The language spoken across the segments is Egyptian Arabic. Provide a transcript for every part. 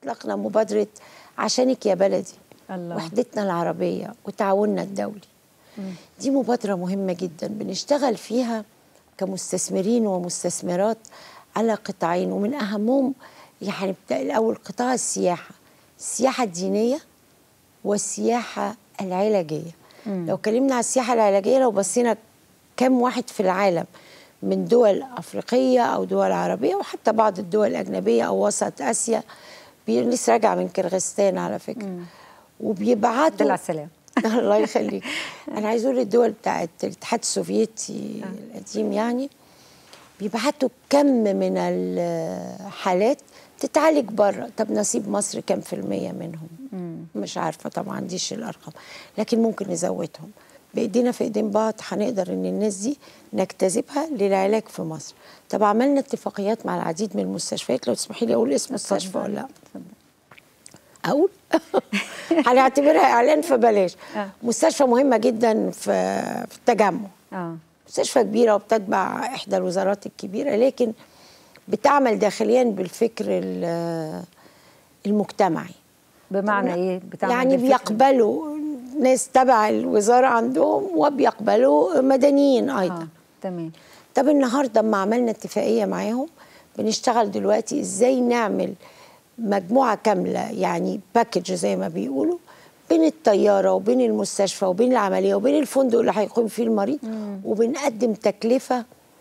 اطلقنا مبادره عشانك يا بلدي الله وحدتنا العربيه وتعاوننا الدولي دي مبادره مهمه جدا بنشتغل فيها كمستثمرين ومستثمرات على قطاعين ومن اهمهم يعني بتاع الاول قطاع السياحه السياحه الدينيه والسياحه العلاجيه لو اتكلمنا على السياحه العلاجيه لو بصينا كم واحد في العالم من دول افريقيه او دول عربيه وحتى بعض الدول الاجنبيه او وسط اسيا بي- لسه راجعه من كرغستان على فكره وبيبعتوا دل على السلام الله يخليك انا عايز اقول الدول بتاعت الاتحاد السوفيتي القديم يعني بيبعتوا كم من الحالات تتعالج بره طب نصيب مصر كام في المية منهم مش عارفة طبعا ما عنديش الأرقام لكن ممكن نزودهم بإيدينا في إيدين بعض هنقدر إن الناس دي نجتذبها للعلاج في مصر طب عملنا اتفاقيات مع العديد من المستشفيات لو تسمحي لي أقول اسم مستشفى ولا لا اقول هنعتبرها اعلان فبلاش آه. مستشفى مهمه جدا في في التجمع اه مستشفى كبيره وبتتبع احدى الوزارات الكبيره لكن بتعمل داخليا بالفكر ال- المجتمعي بمعنى ايه بتعمل يعني بالفكر؟ بيقبلوا ناس تبع الوزاره عندهم وبيقبلوا مدنيين ايضا اه تمام طب النهارده اما عملنا اتفاقيه معاهم بنشتغل دلوقتي ازاي نعمل مجموعه كامله يعني باكج زي ما بيقولوا بين الطياره وبين المستشفى وبين العمليه وبين الفندق اللي هيقيم فيه المريض وبنقدم تكلفه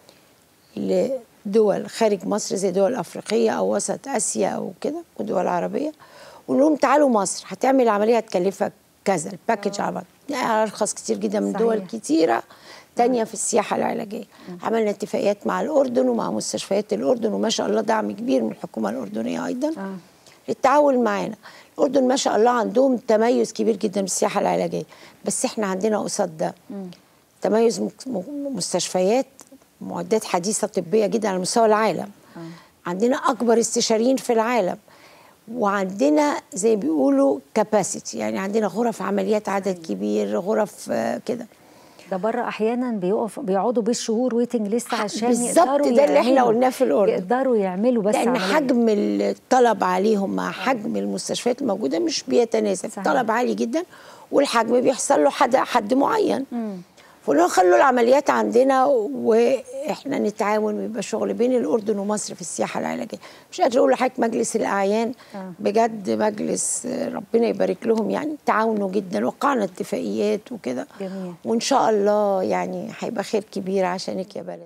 لدول خارج مصر زي دول افريقيه او وسط اسيا او كده ودول عربيه ونقول لهم تعالوا مصر هتعمل عمليه هتكلفك كذا الباكج على بعض يعني ارخص كتير جدا من دول صحيح. كتيره تانية في السياحة العلاجية عملنا اتفاقيات مع الأردن ومع مستشفيات الأردن وما شاء الله دعم كبير من الحكومة الأردنية أيضا آه. للتعاون معانا الأردن ما شاء الله عندهم تميز كبير جدا بالسياحة العلاجية بس احنا عندنا قصاد ده تميز مك- م- مستشفيات معدات حديثة طبية جدا على مستوى العالم عندنا أكبر استشاريين في العالم وعندنا زي ما بيقولوا كاباسيتي يعني عندنا غرف عمليات عدد كبير غرف آه، كده ده بره احيانا بيقف بيقعدوا بالشهور ويتنج ليست عشان بالظبط يقدروا ده اللي احنا يعملوا- قلناه في الأردن. يقدروا يعملوا بس لان عملية. حجم الطلب عليهم مع حجم المستشفيات الموجوده مش بيتناسب صحيح. الطلب عالي جدا والحجم بيحصل له حد حد معين فقلنا خلوا العمليات عندنا واحنا نتعاون ويبقى شغل بين الاردن ومصر في السياحه العلاجيه مش قادره اقول لحضرتك مجلس الاعيان آه. بجد مجلس آه، ربنا يبارك لهم يعني تعاونوا جدا وقعنا اتفاقيات وكده جميل. وان شاء الله يعني هيبقى خير كبير عشانك يا بلد